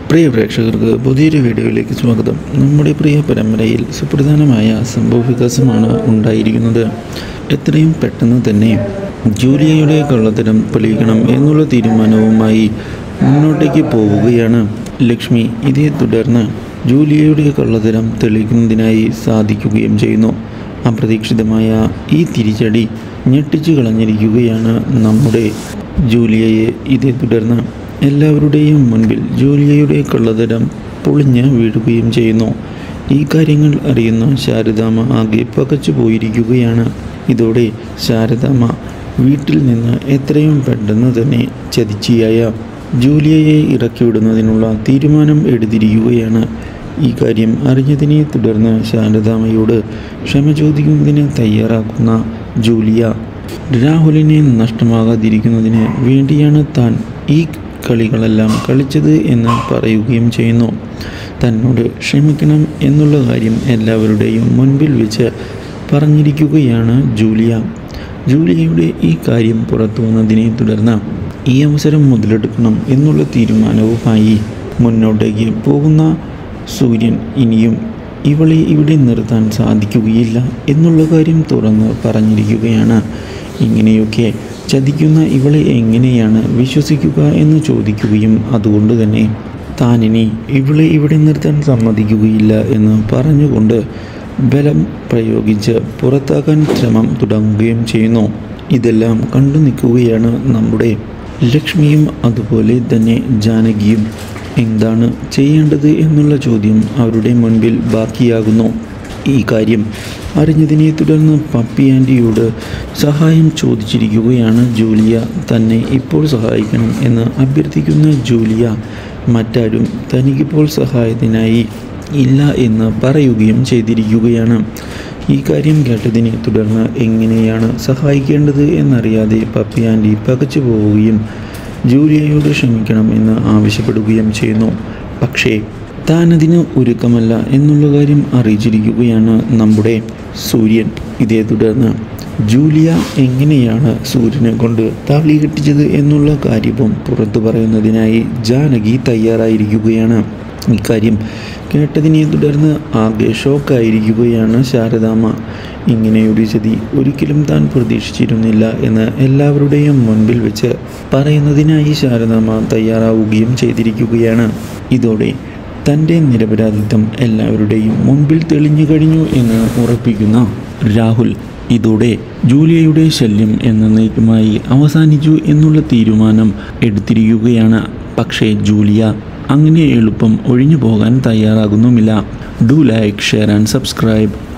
പ്രിയ പ്രേക്ഷകർക്ക് പുതിയൊരു വീഡിയോയിലേക്ക് സ്വാഗതം നമ്മുടെ പ്രിയ പരമ്പരയിൽ സുപ്രധാനമായ സംഭവ വികാസമാണ് ഉണ്ടായിരിക്കുന്നത് എത്രയും പെട്ടെന്ന് തന്നെ ജൂലിയയുടെ കള്ളത്തരം തെളിയിക്കണം എന്നുള്ള തീരുമാനവുമായി മുന്നോട്ടേക്ക് പോവുകയാണ് ലക്ഷ്മി ഇതേ തുടർന്ന് ജൂലിയയുടെ കള്ളത്തരം തെളിയിക്കുന്നതിനായി സാധിക്കുകയും ചെയ്യുന്നു അപ്രതീക്ഷിതമായ ഈ തിരിച്ചടി ഞെട്ടിച്ചു കളഞ്ഞിരിക്കുകയാണ് നമ്മുടെ ജൂലിയയെ ഇതേ തുടർന്ന് എല്ലാവരുടെയും മുൻപിൽ ജൂലിയയുടെ കള്ളതരം പൊളിഞ്ഞ് വീഴുകയും ചെയ്യുന്നു ഈ കാര്യങ്ങൾ അറിയുന്ന ശാരദാമ്മ ആകെ പകച്ചു പോയിരിക്കുകയാണ് ഇതോടെ ശാരദാമ്മ വീട്ടിൽ നിന്ന് എത്രയും പെട്ടെന്ന് തന്നെ ചതിച്ചിയായ ജൂലിയയെ ഇറക്കിവിടുന്നതിനുള്ള തീരുമാനം എടുത്തിരിക്കുകയാണ് ഈ കാര്യം അറിഞ്ഞതിനെ തുടർന്ന് ശാരദാമ്മയോട് ക്ഷമ ചോദിക്കുന്നതിന് തയ്യാറാക്കുന്ന ജൂലിയ രാഹുലിനെ നഷ്ടമാകാതിരിക്കുന്നതിന് വേണ്ടിയാണ് താൻ ഈ കളികളെല്ലാം കളിച്ചത് എന്ന് പറയുകയും ചെയ്യുന്നു തന്നോട് ക്ഷമിക്കണം എന്നുള്ള കാര്യം എല്ലാവരുടെയും മുൻപിൽ വെച്ച് പറഞ്ഞിരിക്കുകയാണ് ജൂലിയ ജൂലിയയുടെ ഈ കാര്യം പുറത്തു വന്നതിനെ തുടർന്ന് ഈ അവസരം മുതലെടുക്കണം എന്നുള്ള തീരുമാനവുമായി മുന്നോട്ടേക്ക് പോകുന്ന സൂര്യൻ ഇനിയും ഇവളെ ഇവിടെ നിർത്താൻ സാധിക്കുകയില്ല എന്നുള്ള കാര്യം തുറന്ന് പറഞ്ഞിരിക്കുകയാണ് ഇങ്ങനെയൊക്കെ ചതിക്കുന്ന ഇവളെ എങ്ങനെയാണ് വിശ്വസിക്കുക എന്ന് ചോദിക്കുകയും അതുകൊണ്ട് തന്നെ താനിനി ഇവളെ ഇവിടെ നിർത്താൻ സമ്മതിക്കുകയില്ല എന്ന് പറഞ്ഞുകൊണ്ട് ബലം പ്രയോഗിച്ച് പുറത്താക്കാൻ ശ്രമം തുടങ്ങുകയും ചെയ്യുന്നു ഇതെല്ലാം കണ്ടു നിൽക്കുകയാണ് നമ്മുടെ ലക്ഷ്മിയും അതുപോലെ തന്നെ ജാനകിയും എന്താണ് ചെയ്യേണ്ടത് എന്നുള്ള ചോദ്യം അവരുടെ മുൻപിൽ ബാക്കിയാകുന്നു ഈ കാര്യം അറിഞ്ഞതിനെ തുടർന്ന് പപ്പി ആൻറ്റിയോട് സഹായം ചോദിച്ചിരിക്കുകയാണ് ജൂലിയ തന്നെ ഇപ്പോൾ സഹായിക്കണം എന്ന് അഭ്യർത്ഥിക്കുന്ന ജൂലിയ മറ്റാരും തനിക്കിപ്പോൾ സഹായത്തിനായി ഇല്ല എന്ന് പറയുകയും ചെയ്തിരിക്കുകയാണ് ഈ കാര്യം കേട്ടതിനെ തുടർന്ന് എങ്ങനെയാണ് സഹായിക്കേണ്ടത് എന്നറിയാതെ പപ്പി ആൻറ്റി പകച്ചു പോവുകയും ജൂലിയയോട് ക്ഷമിക്കണം എന്ന് ആവശ്യപ്പെടുകയും ചെയ്യുന്നു പക്ഷേ താനതിന് ഒരുക്കമല്ല എന്നുള്ള കാര്യം അറിയിച്ചിരിക്കുകയാണ് നമ്മുടെ സൂര്യൻ ഇതേ തുടർന്ന് ജൂലിയ എങ്ങനെയാണ് സൂര്യനെ കൊണ്ട് താവളി കെട്ടിച്ചത് എന്നുള്ള കാര്യവും പുറത്തു പറയുന്നതിനായി ജാനകി തയ്യാറായിരിക്കുകയാണ് ഇക്കാര്യം കേട്ടതിനെ തുടർന്ന് ആകെ ഷോക്കായിരിക്കുകയാണ് ശാരദാമ്മ ഇങ്ങനെയൊരു ചതി ഒരിക്കലും താൻ പ്രതീക്ഷിച്ചിരുന്നില്ല എന്ന് എല്ലാവരുടെയും മുൻപിൽ വെച്ച് പറയുന്നതിനായി ശാരദാമ്മ തയ്യാറാവുകയും ചെയ്തിരിക്കുകയാണ് ഇതോടെ തൻ്റെ നിരപരാധിത്വം എല്ലാവരുടെയും മുൻപിൽ തെളിഞ്ഞു കഴിഞ്ഞു എന്ന് ഉറപ്പിക്കുന്ന രാഹുൽ ഇതോടെ ജൂലിയയുടെ ശല്യം എന്നേക്കുമായി അവസാനിച്ചു എന്നുള്ള തീരുമാനം എടുത്തിരിക്കുകയാണ് പക്ഷേ ജൂലിയ അങ്ങനെ എളുപ്പം ഒഴിഞ്ഞു പോകാൻ തയ്യാറാകുന്നുമില്ല do like share and subscribe